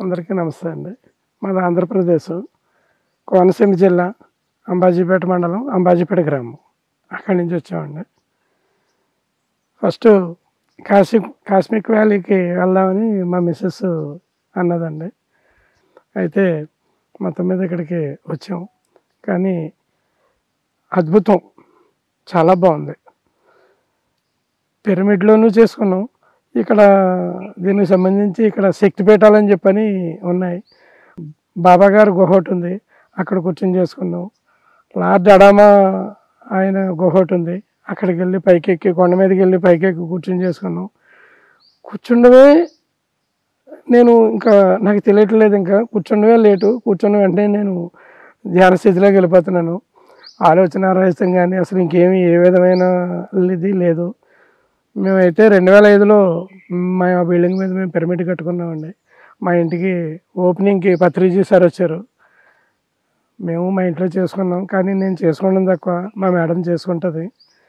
అందరికీ నమస్తే అండి మాది ఆంధ్రప్రదేశ్ కోనసీమ జిల్లా అంబాజీపేట మండలం అంబాజీపేట గ్రామం అక్కడి నుంచి వచ్చామండి ఫస్ట్ కాశీ కాశ్మీర్ వ్యాలీకి వెళ్దామని మా మిస్సెస్ అన్నదండి అయితే మొత్తం మీద ఇక్కడికి వచ్చాం కానీ అద్భుతం చాలా బాగుంది పిరమిడ్లోనూ చేసుకున్నాం ఇక్కడ దీనికి సంబంధించి ఇక్కడ శక్తి పీఠాలని చెప్పని ఉన్నాయి బాబా గారు గుహ ఒకటి ఉంది అక్కడ కూర్చొని చేసుకున్నాం లార్డ్ అడామా ఆయన గుహ ఒకటి ఉంది అక్కడికి వెళ్ళి పైకి ఎక్కి కొండ మీదకి వెళ్ళి పైకి ఎక్కి కూర్చొని చేసుకున్నాం కూర్చుండమే నేను ఇంకా నాకు తెలియట్లేదు ఇంకా కూర్చుండమే లేటు కూర్చున్న వెంటనే నేను ధ్యాన స్థితిలోకి వెళ్ళిపోతున్నాను ఆలోచన రహితం కానీ అసలు ఇంకేమీ ఏ విధమైన ఇది లేదు మేమైతే రెండు వేల ఐదులో మా బిల్డింగ్ మీద మేము పిరమిడ్ కట్టుకున్నామండి మా ఇంటికి ఓపెనింగ్కి పత్రిజీ సార్ వచ్చారు మేము మా ఇంట్లో చేసుకున్నాం కానీ నేను చేసుకోవడం తక్కువ మా మేడం చేసుకుంటుంది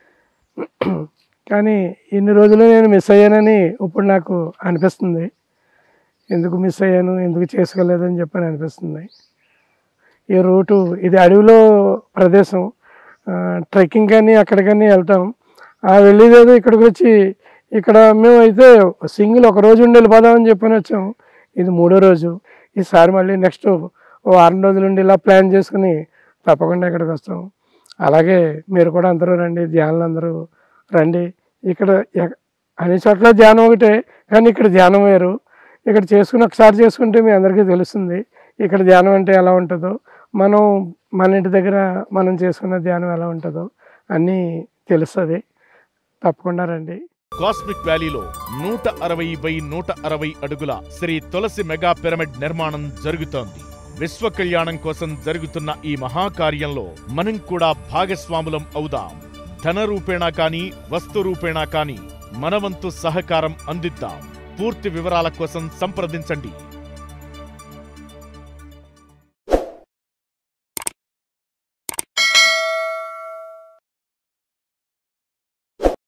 కానీ ఇన్ని రోజులు నేను మిస్ అయ్యానని ఇప్పుడు నాకు అనిపిస్తుంది ఎందుకు మిస్ అయ్యాను ఎందుకు చేసుకోలేదని చెప్పని అనిపిస్తుంది ఈ రూటు ఇది అడవిలో ప్రదేశం ఆ, ట్రెక్కింగ్ కానీ అక్కడికని వెళ్తాం ఆ వెళ్ళేదేదో ఇక్కడికి వచ్చి ఇక్కడ మేము అయితే సింగిల్ ఒక రోజు ఉండి వెళ్ళిపోదామని చెప్పని వచ్చాం ఇది మూడో రోజు ఈసారి మళ్ళీ నెక్స్ట్ ఓ వారం రోజులు ఉండి ఇలా ప్లాన్ చేసుకుని తప్పకుండా ఇక్కడికి వస్తాం అలాగే మీరు కూడా అందరూ రండి ధ్యానులు అందరూ రండి ఇక్కడ ఎ- అన్ని చోట్ల ధ్యానం ఒకటే కానీ ఇక్కడ ధ్యానం వేరు ఇక్కడ చేసుకుని ఒకసారి చేసుకుంటే మీ అందరికీ తెలుస్తుంది ఇక్కడ ధ్యానం అంటే ఎలా ఉంటుందో మనం మన ఇంటి దగ్గర మనం చేసుకున్న ధ్యానం ఎలా ఉంటుందో అన్నీ తెలుస్తుంది తప్పకుండా రండి కాస్మిక్ వ్యాలీలో నూట అరవై బై నూట అరవై అడుగుల శ్రీ తులసి మెగా పిరమిడ్ నిర్మాణం జరుగుతోంది విశ్వ కళ్యాణం కోసం జరుగుతున్న ఈ మహాకార్యంలో మనం కూడా భాగస్వాములం అవుదాం ధన రూపేణా కాని వస్తు రూపేణా కాని మనవంతు సహకారం అందిద్దాం పూర్తి వివరాల కోసం సంప్రదించండి